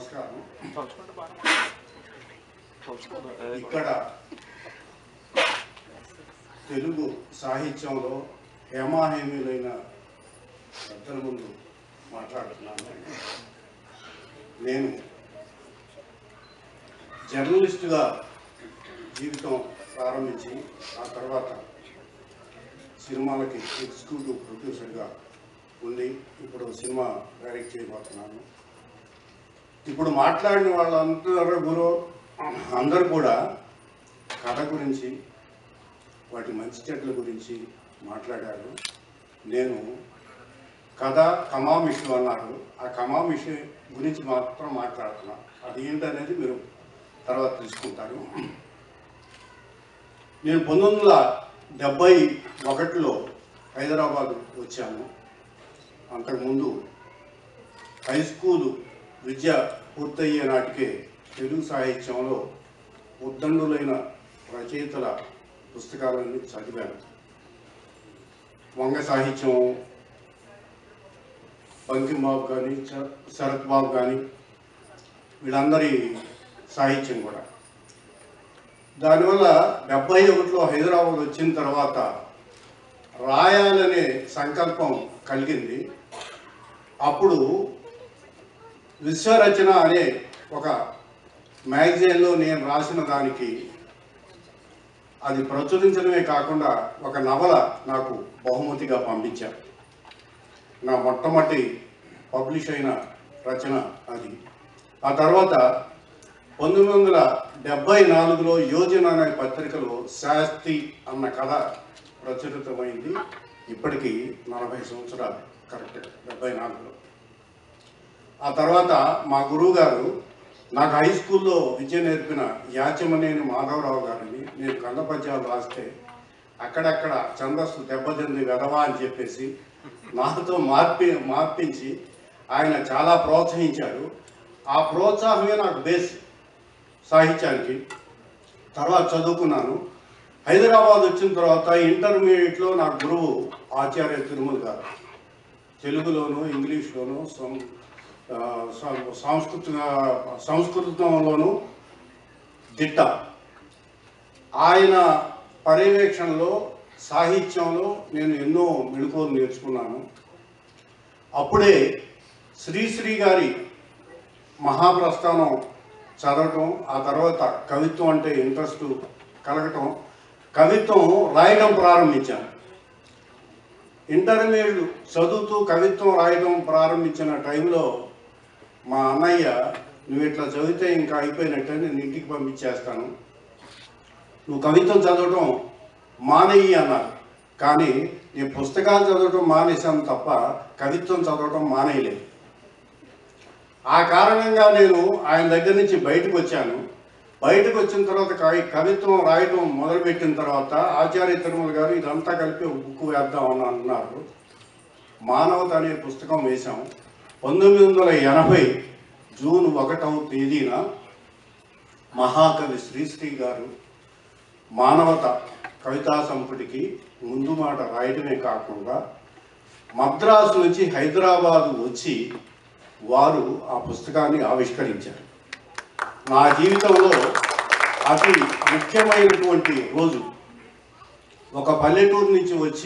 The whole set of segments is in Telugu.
నమస్కారం తలుచుకుంటే బాగా తలుచుకుందా ఇక్కడ తెలుగు సాహిత్యంలో హేమాహేమీలైన పెద్దల ముందు మాట్లాడుతున్నాను నేను జర్నలిస్టుగా జీవితం ప్రారంభించి ఆ తర్వాత సినిమాలకి ఎగ్జిక్యూటివ్ ప్రొడ్యూసర్గా ఉండి ఇప్పుడు సినిమా డైరెక్ట్ చేయబోతున్నాను ఇప్పుడు మాట్లాడిన వాళ్ళందరూ గురు అందరూ కూడా కథ గురించి వాటి మంచి చెట్ల గురించి మాట్లాడారు నేను కథ కమామిషు అన్నారు ఆ కమామిషు గురించి మాత్రం మాట్లాడుతున్నా అది ఏంటనేది మీరు తర్వాత తెలుసుకుంటారు నేను పంతొమ్మిది వందల డెబ్బై ఒకటిలో హైదరాబాద్ వచ్చాను అంతకుముందు హై స్కూలు విద్య పూర్తయ్యే నాటికే తెలుగు సాహిత్యంలో ఉద్దండులైన రచయితల పుస్తకాలన్నీ చదివాను వంగ సాహిత్యం బంకింబాబు కానీ శరత్ బాబు కానీ వీళ్ళందరి సాహిత్యం కూడా దానివల్ల డెబ్బై ఒకటిలో హైదరాబాద్ వచ్చిన తర్వాత రాయాలనే సంకల్పం కలిగింది అప్పుడు విశ్వరచన అనే ఒక మ్యాగజైన్లో నేను రాసిన దానికి అది ప్రచురించడమే కాకుండా ఒక నవల నాకు బహుమతిగా పంపించారు నా మొట్టమొదటి పబ్లిష్ అయిన రచన అది ఆ తర్వాత పంతొమ్మిది వందల డెబ్బై నాలుగులో యోజన అనే పత్రికలో శాస్తి అన్న కథ ప్రచురితమైంది ఇప్పటికీ నలభై సంవత్సరాలు కరెక్ట్ డెబ్బై నాలుగులో ఆ తర్వాత మా గురువు గారు నాకు హై స్కూల్లో విద్య నేర్పిన యాచమనేని మాధవరావు గారిని నేను కంద పద్యాలు రాస్తే అక్కడక్కడ ఛందస్సు దెబ్బతింది వెదవా అని చెప్పేసి నాతో మార్పి మార్పించి ఆయన చాలా ప్రోత్సహించారు ఆ ప్రోత్సాహమే నాకు బేస్ సాహిత్యానికి తర్వాత చదువుకున్నాను హైదరాబాద్ వచ్చిన తర్వాత ఇంటర్మీడియట్లో నా గురువు ఆచార్య తిరుమల గారు తెలుగులోను ఇంగ్లీష్లోను సం- ఆ, సం- సాంస్కృతిక సంస్కృతంలోను దిట్ట ఆయన పర్యవేక్షణలో సాహిత్యంలో నేను ఎన్నో మెళుకువలు నేర్చుకున్నాను అప్పుడే శ్రీశ్రీ గారి మహాప్రస్థానం చదవటం ఆ తర్వాత కవిత్వం అంటే ఇంట్రెస్ట్ కలగటం కవిత్వం రాయడం ప్రారంభించాను ఇంటర్మీడియట్ చదువుతూ కవిత్వం రాయడం ప్రారంభించిన టైంలో మా అన్నయ్య నువ్వు ఇట్లా చదివితే ఇంకా అయిపోయినట్టే నేను ఇంటికి పంపించేస్తాను నువ్వు కవిత్వం చదవటం మానేయి అన్నారు కానీ నేను పుస్తకాలు చదవటం మానేశాను తప్ప కవిత్వం చదవటం మానేయలేదు ఆ కారణంగా నేను ఆయన దగ్గర నుంచి బయటకు వచ్చాను బయటకు వచ్చిన తర్వాత కవి- కవిత్వం రాయటం మొదలుపెట్టిన తర్వాత ఆచార్య తిరుమల గారు ఇదంతా కలిపి ఒక బుక్ వేద్దాం అని అన్నారు మానవత అనే పుస్తకం వేశాం పంతొమ్మిది వందల ఎనభై జూన్ ఒకటవ తేదీన మహాకవి శ్రీశ్రీ గారు మానవత కవితా సంపుటికి ముందు మాట రాయడమే కాకుండా మద్రాసు నుంచి హైదరాబాదు వచ్చి వారు ఆ పుస్తకాన్ని ఆవిష్కరించారు నా జీవితంలో అతి ముఖ్యమైనటువంటి రోజు ఒక పల్లెటూరు నుంచి వచ్చి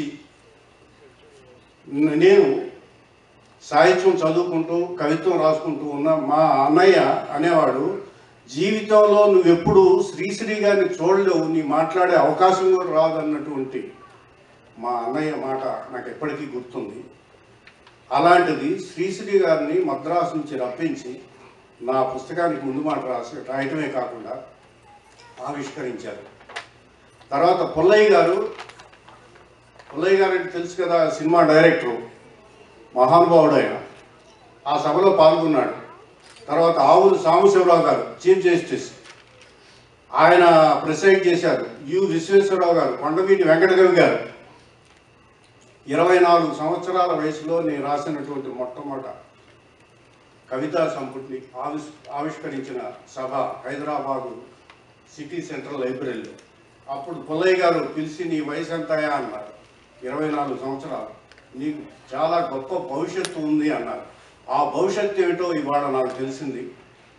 న- నేను సాహిత్యం చదువుకుంటూ కవిత్వం రాసుకుంటూ ఉన్న మా అన్నయ్య అనేవాడు జీవితంలో నువ్వెప్పుడు శ్రీశ్రీ గారిని చూడలేవు నీ మాట్లాడే అవకాశం కూడా రాదన్నటువంటి మా అన్నయ్య మాట నాకు ఎప్పటికీ గుర్తుంది అలాంటిది శ్రీశ్రీ గారిని మద్రాసు నుంచి రప్పించి నా పుస్తకానికి ముందు మాట రాసి రాయటమే కాకుండా ఆవిష్కరించారు తర్వాత పుల్లయ్య గారు పుల్లయ్య గారు అంటే తెలుసు కదా సినిమా డైరెక్టరు మహానుభావుడు ఆయన ఆ సభలో పాల్గొన్నాడు తర్వాత ఆవులు సాంబశివరావు గారు చీఫ్ జస్టిస్ ఆయన ప్రిసైడ్ చేశారు యు విశ్వేశ్వరరావు గారు కొండవీటి వెంకటకవి గారు ఇరవై నాలుగు సంవత్సరాల వయసులో నేను రాసినటువంటి మొట్టమొదట కవితా సంపుటిని ఆవిష్ ఆవిష్కరించిన సభ హైదరాబాదు సిటీ సెంట్రల్ లైబ్రరీలో అప్పుడు పుల్లయ్య గారు పిలిచి నీ వయసు ఎంతయా అన్నారు ఇరవై నాలుగు సంవత్సరాలు నీకు చాలా గొప్ప భవిష్యత్తు ఉంది అన్నారు ఆ భవిష్యత్తు ఏమిటో ఇవాళ నాకు తెలిసింది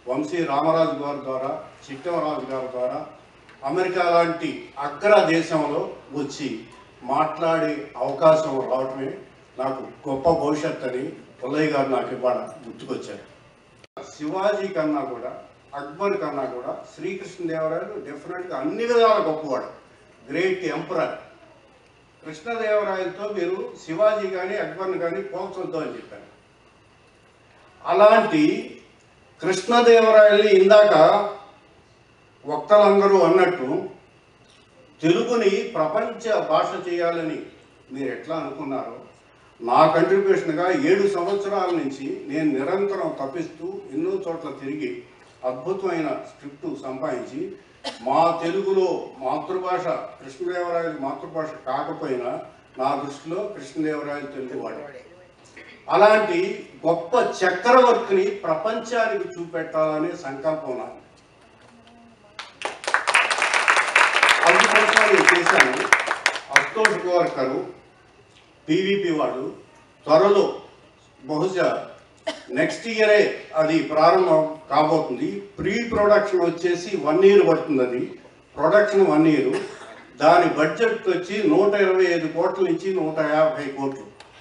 వంశీ రామరాజు గారి ద్వారా చిట్టమరాజు గారి ద్వారా అమెరికా లాంటి అగ్ర దేశంలో వచ్చి మాట్లాడే అవకాశం రావటమే నాకు గొప్ప భవిష్యత్ అని పుల్లయ్య గారు నాకు ఇవాళ గుర్తుకొచ్చారు శివాజీ కన్నా కూడా అక్బర్ కన్నా కూడా శ్రీకృష్ణదేవరాయలు డెఫినెట్గా అన్ని విధాల గొప్పవాడు గ్రేట్ ఎంపరర్ కృష్ణదేవరాయలతో మీరు శివాజీ కానీ అక్బర్ని కానీ పోల్చొద్దు అని చెప్పాను అలాంటి కృష్ణదేవరాయల్ని ఇందాక వక్తలందరూ అన్నట్టు తెలుగుని ప్రపంచ భాష చేయాలని మీరు ఎట్లా అనుకున్నారో నా కంట్రిబ్యూషన్గా ఏడు సంవత్సరాల నుంచి నేను నిరంతరం తప్పిస్తూ ఎన్నో చోట్ల తిరిగి అద్భుతమైన స్క్రిప్ట్ సంపాదించి మా తెలుగులో మాతృభాష కృష్ణదేవరాయలు మాతృభాష కాకపోయినా నా దృష్టిలో కృష్ణదేవరాయలు తెలుగువాడు అలాంటి గొప్ప చక్రవర్తిని ప్రపంచానికి చూపెట్టాలనే సంకల్పం నాకు అందుకోసం నేను చేశాను అశోష్ గోవర్కరు పీవీపీ వాళ్ళు త్వరలో బహుశా నెక్స్ట్ ఇయరే అది ప్రారంభం కాబోతుంది ప్రీ ప్రొడక్షన్ వచ్చేసి వన్ ఇయర్ పడుతుంది అది ప్రొడక్షన్ వన్ ఇయర్ దాని బడ్జెట్ వచ్చి నూట ఇరవై ఐదు కోట్ల నుంచి నూట యాభై కోట్లు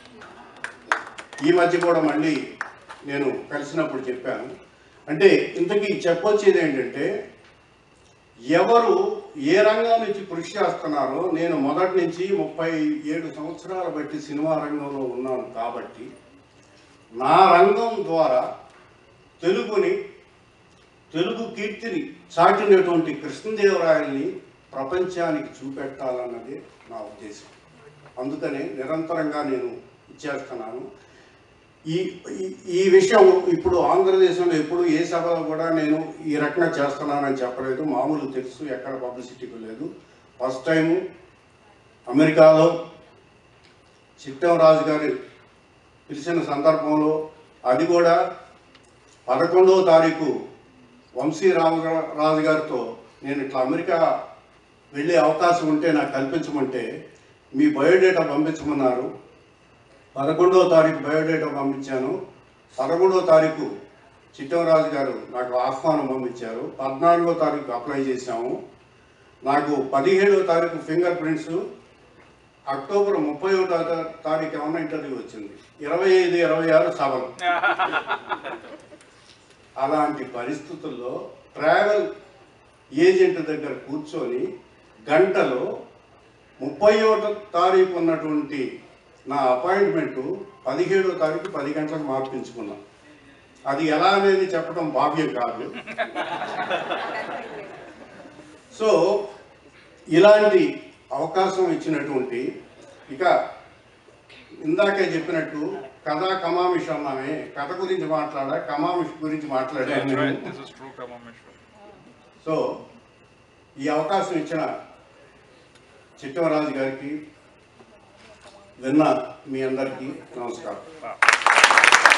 ఈ మధ్య కూడా మళ్ళీ నేను కలిసినప్పుడు చెప్పాను అంటే ఇంతకీ చెప్పొచ్చేది ఏంటంటే ఎవరు ఏ రంగం నుంచి కృషి చేస్తున్నారో నేను మొదటి నుంచి ముప్పై ఏడు సంవత్సరాలు బట్టి సినిమా రంగంలో ఉన్నాను కాబట్టి నా రంగం ద్వారా తెలుగుని తెలుగు కీర్తిని చాటినటువంటి కృష్ణదేవరాయల్ని ప్రపంచానికి చూపెట్టాలన్నది నా ఉద్దేశం అందుకనే నిరంతరంగా నేను ఇచ్చేస్తున్నాను ఈ ఈ- ఈ విషయం ఇప్పుడు ఆంధ్రదేశంలో ఎప్పుడు ఏ సభలో కూడా నేను ఈ రకంగా చేస్తున్నానని చెప్పలేదు మామూలు తెలుసు ఎక్కడ పబ్లిసిటీకి లేదు ఫస్ట్ టైము అమెరికాలో చిట్టంరాజు గారి పిలిచిన సందర్భంలో అది కూడా పదకొండవ తారీఖు వంశీ రామరాజు గారితో నేను ఇట్లా అమెరికా వెళ్ళే అవకాశం ఉంటే నాకు కల్పించమంటే మీ బయోడేటా పంపించమన్నారు పదకొండవ తారీఖు బయోడేటా పంపించాను పదమూడవ తారీఖు చిట్టమరాజు గారు నాకు ఆహ్వానం పంపించారు పద్నాలుగో తారీఖు అప్లై చేశాము నాకు పదిహేడవ తారీఖు ఫింగర్ ప్రింట్స్ అక్టోబర్ ముప్పై తారీఖు ఏమన్నా ఇంటర్వ్యూ వచ్చింది ఇరవై ఐదు ఇరవై ఆరు సభలు అలాంటి పరిస్థితుల్లో ట్రావెల్ ఏజెంట్ దగ్గర కూర్చొని గంటలో ముప్పై ఒకటో తారీఖు ఉన్నటువంటి నా అపాయింట్మెంటు పదిహేడో తారీఖు పది గంటలకు మార్పించుకున్నాం అది ఎలా అనేది చెప్పడం భావ్యం కాదు సో ఇలాంటి అవకాశం ఇచ్చినటువంటి ఇక ఇందాకే చెప్పినట్టు కథా కమామిష్ అన్నామే కథ గురించి మాట్లాడా కమామిష్ గురించి మాట్లాడాను That's right. నేను. This is true, Kamameshwar. So ఈ అవకాశం ఇచ్చిన చిట్టమరాజు గారికి విన్న మీ అందరికీ నమస్కారం Wow.